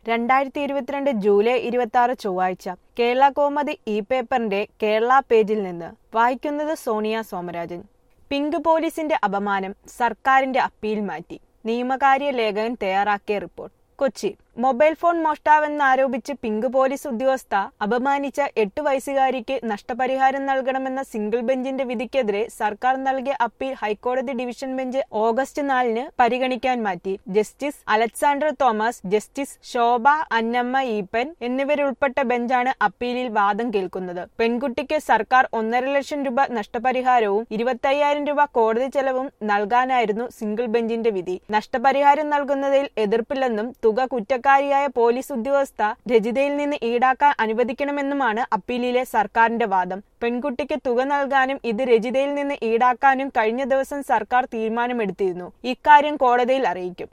രണ്ടായിരത്തി ഇരുപത്തിരണ്ട് ജൂലൈ ഇരുപത്തി ആറ് ചൊവ്വാഴ്ച കേരള കോമതി ഇ പേപ്പറിന്റെ കേരള പേജിൽ നിന്ന് വായിക്കുന്നത് സോണിയ സോമരാജൻ പിങ്ക് പോലീസിന്റെ അപമാനം സർക്കാരിന്റെ അപ്പീൽ മാറ്റി നിയമകാര്യ ലേഖകൻ തയ്യാറാക്കിയ റിപ്പോർട്ട് കൊച്ചി മൊബൈൽ ഫോൺ മോഷ്ടാവെന്നാരോപിച്ച് പിങ്ക് പോലീസ് ഉദ്യോഗസ്ഥ അപമാനിച്ച എട്ട് വയസ്സുകാരിക്ക് നഷ്ടപരിഹാരം നൽകണമെന്ന സിംഗിൾ ബെഞ്ചിന്റെ വിധിക്കെതിരെ സർക്കാർ നൽകിയ അപ്പീൽ ഹൈക്കോടതി ഡിവിഷൻ ബെഞ്ച് ഓഗസ്റ്റ് നാലിന് പരിഗണിക്കാൻ മാറ്റി justice Alexander Thomas justice Shobha Annamma Eapen എന്നിവരുൾപ്പെട്ട ബെഞ്ചാണ് അപ്പീലിൽ വാദം കേൾക്കുന്നത് പെൺകുട്ടിക്ക് സർക്കാർ ഒന്നര ലക്ഷം രൂപ നഷ്ടപരിഹാരവും ഇരുപത്തയ്യായിരം രൂപ കോടതി ചെലവും നൽകാനായിരുന്നു സിംഗിൾ ബെഞ്ചിന്റെ വിധി നഷ്ടപരിഹാരം നൽകുന്നതിൽ എതിർപ്പില്ലെന്നും തുക കുറ്റക്കാരിയായ പോലീസ് ഉദ്യോഗസ്ഥ രജിതയിൽ നിന്ന് ഈടാക്കാൻ അനുവദിക്കണമെന്നുമാണ് അപ്പീലിലെ സർക്കാരിന്റെ വാദം പെൺകുട്ടിക്ക് തുക നൽകാനും ഇത് രജിതയിൽ നിന്ന് ഈടാക്കാനും കഴിഞ്ഞ ദിവസം സർക്കാർ തീരുമാനമെടുത്തിരുന്നു ഇക്കാര്യം കോടതിയിൽ അറിയിക്കും